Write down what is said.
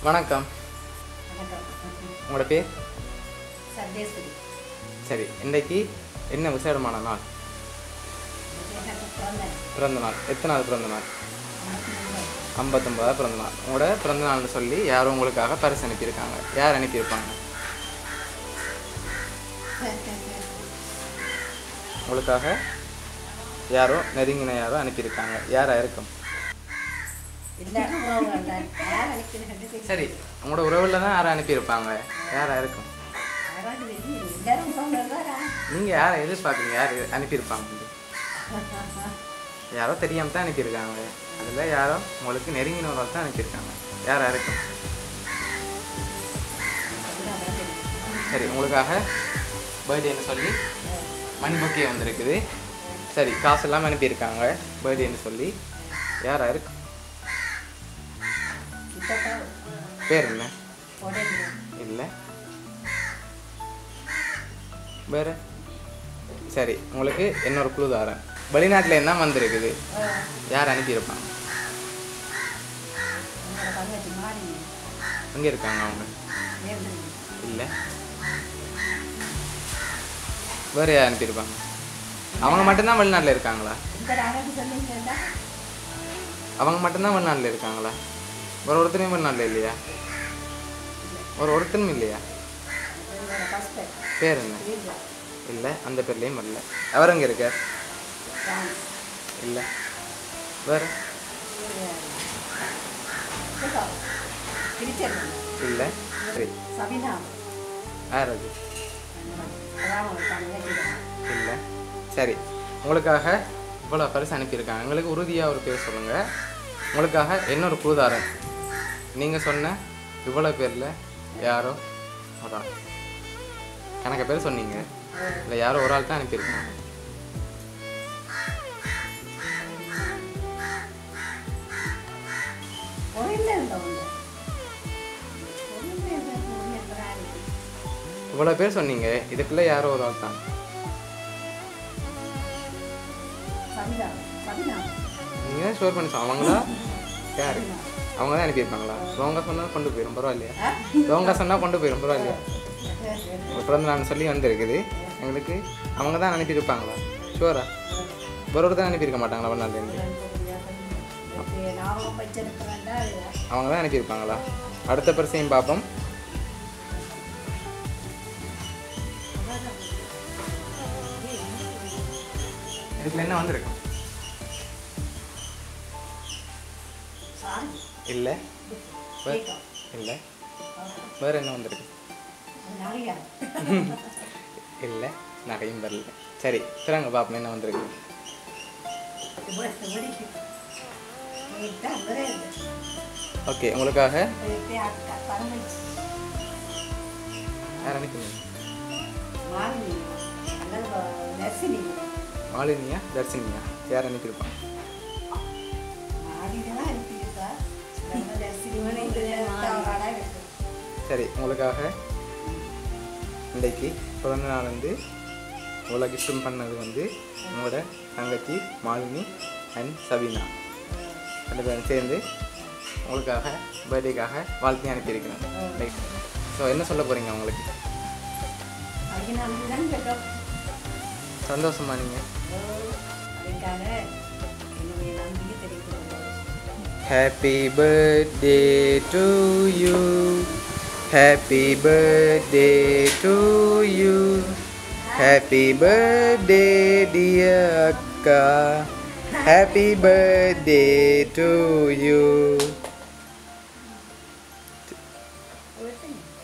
வணக்கம் வணக்கம் உங்களோட பேர் சர்வேஸ்வரி சரி இன்றைக்கு என்ன விசேடமான நாள் எனக்கு பிறந்தேன் பிறந்த நாள் எத்தனாவது பிறந்த நாள் எனக்கு இல்லை. ஐம்பத்தொம்பதாவது பிறந்த நாள் உங்களோட பிறந்த நாள்னு சொல்லி யாரும் உங்களுக்காக பரிசு அனுப்பியிருக்காங்க யார் அனுப்பியிருப்பாங்க உங்களுக்காக யாரோ நெருங்கின யாரோ அனுப்பியிருக்காங்க யாரா இருக்கும் இல்லை உறவுகள் தான். யார் அழைக்கிறேன் சரி உங்களோட உறவில் தான் யாரை அனுப்பியிருப்பாங்க யாரா இருக்கும் யாராவது வெளியே எல்லாரும் உறவுகள் தானா? நீங்கள் யாரை எதிர்பார்க்குறீங்க யார் அனுப்பியிருப்பாங்க யாரோ தெரியாம தான் அனுப்பியிருக்காங்க அதில் யாரோ உங்களுக்கு நெருங்கினவர்கள் தான் அனுப்பியிருக்காங்க யாரா இருக்கும் அதுதான் எனக்கு தெரியும். சரி உங்களுக்காக பர்த்டேன்னு சொல்லி மணி பொக்கே வந்திருக்குது சரி காசு எல்லாம் அனுப்பியிருக்காங்க பர்த்டேன்னு சொல்லி யாரா இருக்கு சித்தப்பா பேர் என்ன உடனே இல்லை வேறு சரி உங்களுக்கு இன்னொரு குழு தாரேன் வெளிநாட்டில் என்ன வந்திருக்குது யார் அனுப்பியிருப்பாங்க உங்களோட தங்கச்சி மாறி எங்கே இருக்காங்க அவங்க நேர்ந்து இல்லை வேறு யார் அனுப்பியிருப்பாங்க அவங்க மட்டும்தான் வெளிநாட்டில் இருக்காங்களா இந்த அழகு சொன்னீங்கன்னா அவங்க மட்டும்தான் வெளிநாட்டில் இருக்காங்களா ஒரு ஒருத்தரையும் வெளிநாட்டில் இல்லையா ஒரு ஒருத்தரும் இல்லையா உங்களோட ஹஸ்பண்ட் பேர் என்ன இல்லை இல்லை அந்த பேர்லேயும் வரல அவர் எங்கே இருக்கார் டான்ஸ் இல்லை வேறு திருச்செல்வம் இல்லை சரி சபினா யார் அது அதான் அவங்க தங்கச்சி தான். இல்லை சரி உங்களுக்காக இவ்வளோ பரிசு அனுப்பியிருக்காங்க எங்களுக்கு உறுதியாக ஒரு பேர் சொல்லுங்கள் உங்களுக்காக இன்னொரு குழுதாரன் நீங்கள் சொன்ன இவ்வளோ பேரில் யாரோ ஒரு ஆள் கணக்கு பேர் சொன்னீங்க இல்லை யாரோ ஒரு ஆள் தான் அனுப்பியிருக்காங்க ஒருல இருந்தவங்க ஒருல இருந்த ஒருல இருக்கிறாரு இவ்வளோ பேர் சொன்னீங்க இதுக்குள்ளே யாரோ ஒரு ஆள் தான் சபிதா சபினா நீங்கள் தான் ஷோர் பண்ணி சொ- அவங்களா யார் அவங்க தான் அனுப்பியிருப்பாங்களா ரோங்க சொன்னால் கொண்டு போயிடும் பரவாயில்லையா ரோங்க சொன்னால் கொண்டு போயிடும் பரவாயில்லையா உங்கள் பிறந்த நாள் சொல்லி வந்திருக்குது எங்களுக்கு அவங்க தான் அனுப்பியிருப்பாங்களா ஷுவரா ஒரு ஒருத்தர் அனுப்பியிருக்க மாட்டாங்களா வெளிநாட்டிலேருந்து ஞாபகம் வச்சிருக்கிறேன்டா அவங்க தான் அனுப்பியிருப்பாங்களா அடுத்த பரிசையும் பார்ப்போம் இதுக்குள்ள என்ன வந்திருக்கும் சாரி இல்லை கேட்கும் இல்லை வேறு என்ன வந்திருக்கு நிறையா இல்லை நகையும் வரல சரி திறங்க பார்ப்போம் என்ன வந்திருக்கு ஓகே உங்களுக்காக அக்கா தங்கச்சி யார் அனுப்பினீங்க மாலினி அல்லது நர்சினி மாலினியா தர்ஷினியா யார் அனுப்பியிருப்பாங்க மாலினி தான் அனுப்பியிருக்கா நர்சினி அவராடா இருக்கு சரி உங்களுக்காக இன்றைக்கு பிறந்த நாள் வந்து இவ்வளோ கிஃப்டும் பண்ணது வந்து உங்களோட தங்கச்சி மாலினி அண்ட் சபீனா ரெண்டு பேரும் சேர்ந்து உங்களுக்காக பர்த்டேக்காக வாழ்த்தி அனுப்பியிருக்கிறேன் ரைட் ஸோ என்ன சொல்ல போகிறீங்க உங்களுக்கு அதுக்கு நான் தான் கேட்டோம் சந்தோஷமா நீங்கள் அதுக்காக என்னுடைய நம்பிக்கை தெரிவித்துள்ளது Happy birthday to you. Happy birthday to you. Happy birthday, dear Akka. Happy birthday to you.